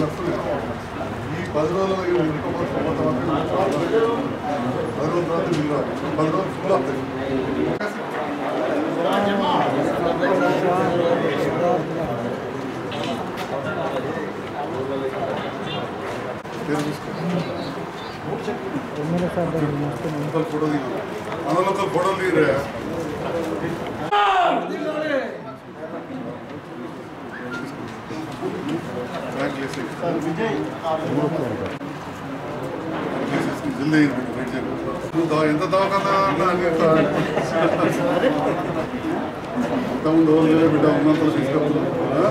లక్షలు ఈ పది రోజులు ఈ ఇంకొక సంవత్సరం పది రోజుల తర్వాత బిల్లు రాదు. పది రోజులు ఫుల్ అవుతాయి పేరు తీసుకో. లోకల్ ఫోటో దిగు. మన లోకల్ ఫోటోలు తీయరా బ్యాగ్ చేసి జల్దీ వెయిట్ చేయండి. నువ్వు దా- ఎంత దవాఖానా అన్నా అని చెప్తా. ఎంత ఉందో లేదో బిడ్డ ఉన్నంతలో తీసుకెళ్తున్నా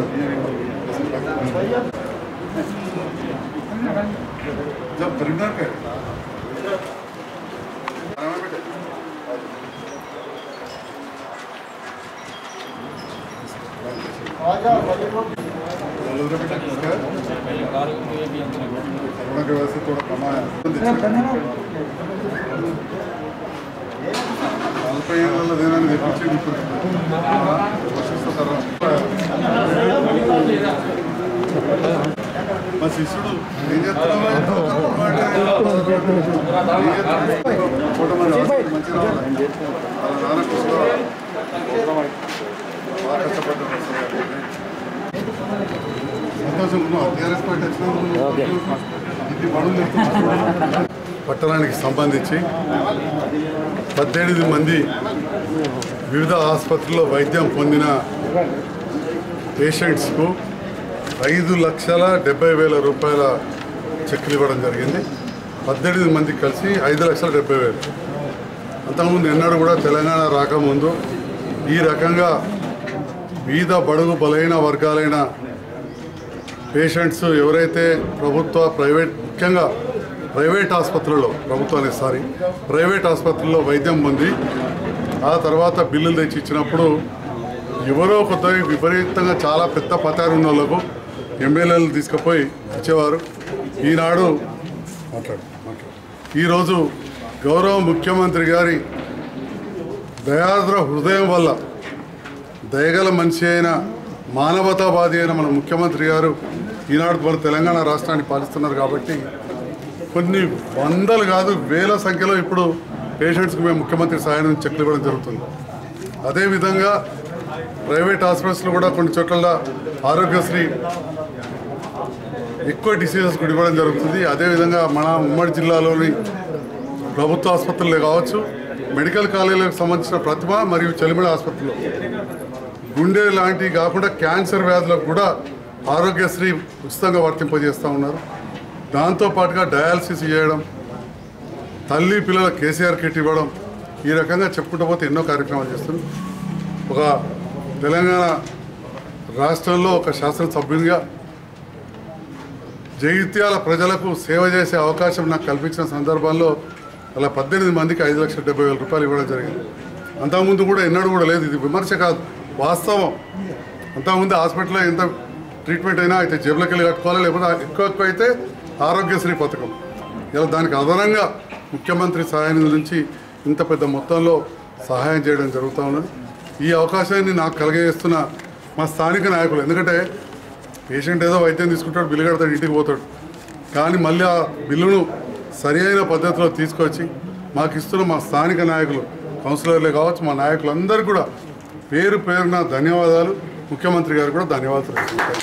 जब प्रिंटर का आराम में बैठे बोलो रे बेटा किसका है कोरोना के वजह से थोड़ा कमा है నలభై ఏళ్ళ దేనాన్ని తెప్పించి ఇప్పుడు పోషిస్తారు మా శిష్యుడు ఏం చేస్తున్నావు ఫోటో మరి మంచిగా రావాలి. వాళ్ళ నాన్న కృష్ణ బాగా కష్టపడ్డాడు సంతోషం టీఆర్ఎస్ పార్టీ వచ్చిన ఇది బడులు పట్టణానికి సంబంధించి పద్దెనిమిది మంది వివిధ ఆసుపత్రుల్లో వైద్యం పొందిన పేషెంట్స్కు ఐదు లక్షల డెబ్బై వేల రూపాయల చెక్కులు ఇవ్వడం జరిగింది పద్దెనిమిది మంది కలిసి ఐదు లక్షల డెబ్బై వేలు అంతకుముందు ఎన్నడూ కూడా తెలంగాణ రాకముందు ఈ రకంగా వివిధ బడుగు బలైన వర్గాలైన పేషెంట్స్ ఎవరైతే ప్రభుత్వ ప్రైవేట్ ముఖ్యంగా ప్రైవేట్ ఆసుపత్రుల్లో ప్రభుత్వానికి సారీ ప్రైవేట్ ఆసుపత్రుల్లో వైద్యం పొంది ఆ తర్వాత బిల్లులు తెచ్చి ఇచ్చినప్పుడు ఎవరో కొత్త విపరీతంగా చాలా పెద్ద పతారు ఉన్న వాళ్ళకు ఎమ్మెల్యేలు తీసుకుపోయి ఇచ్చేవారు ఈనాడు మాట్లాడు మాట్లాడు ఈరోజు గౌరవ ముఖ్యమంత్రి గారి దయాద్ర హృదయం వల్ల దయగల మనిషి అయిన మానవతావాది అయిన మన ముఖ్యమంత్రి గారు ఈనాడు మన తెలంగాణ రాష్ట్రాన్ని పాలిస్తున్నారు కాబట్టి కొన్ని వందలు కాదు వేల సంఖ్యలో ఇప్పుడు పేషెంట్స్కి మేము ముఖ్యమంత్రి సహాయం నుంచి చెక్లు ఇవ్వడం జరుగుతుంది అదేవిధంగా ప్రైవేట్ హాస్పిటల్స్లో కూడా కొన్ని చోట్ల ఆరోగ్యశ్రీ ఎక్కువ డిసీజెస్ కూడా ఇవ్వడం జరుగుతుంది అదేవిధంగా మన ఉమ్మడి జిల్లాలోని ప్రభుత్వ ఆసుపత్రులే కావచ్చు మెడికల్ కాలేజీలకు సంబంధించిన ప్రతిభ మరియు చెలిమిడ ఆసుపత్రులు గుండె లాంటివి కాకుండా క్యాన్సర్ వ్యాధులకు కూడా ఆరోగ్యశ్రీ ఉచితంగా వర్తింపజేస్తూ ఉన్నారు దాంతోపాటుగా డయాలసిస్ చేయడం తల్లి పిల్లల కేసీఆర్ కిట్ ఇవ్వడం ఈ రకంగా చెప్పుకుంటూ పోతే ఎన్నో కార్యక్రమాలు చేస్తున్నాం ఒక తెలంగాణ రాష్ట్రంలో ఒక శాసనసభ్యునిగా జగిత్యాల ప్రజలకు సేవ చేసే అవకాశం నాకు కల్పించిన సందర్భంలో అలా పద్దెనిమిది మందికి ఐదు లక్షల డెబ్బై వేల రూపాయలు ఇవ్వడం జరిగింది అంతకుముందు కూడా ఎన్నడూ కూడా లేదు ఇది విమర్శ కాదు వాస్తవం అంతకుముందు హాస్పిటల్లో ఎంత ట్రీట్మెంట్ అయినా అయితే జేబులోకి వెళ్ళి కట్టుకోవాలి లేకపోతే ఎక్కువ ఎక్కువ అయితే ఆరోగ్యశ్రీ పథకం ఇలా దానికి అదనంగా ముఖ్యమంత్రి సహాయం నుంచి ఇంత పెద్ద మొత్తంలో సహాయం చేయడం జరుగుతూ ఉన్నది ఈ అవకాశాన్ని నాకు కలగజేస్తున్న మా స్థానిక నాయకులు ఎందుకంటే పేషెంట్ ఏదో వైద్యం తీసుకుంటాడు బిల్లు కడతాడు ఇంటికి పోతాడు కానీ మళ్ళీ ఆ బిల్లును సరి అయిన పద్ధతిలో తీసుకొచ్చి మాకు ఇస్తున్న మా స్థానిక నాయకులు కౌన్సిలర్లే కావచ్చు మా నాయకులందరికీ కూడా పేరు పేరున ధన్యవాదాలు ముఖ్యమంత్రి గారు కూడా ధన్యవాదాలు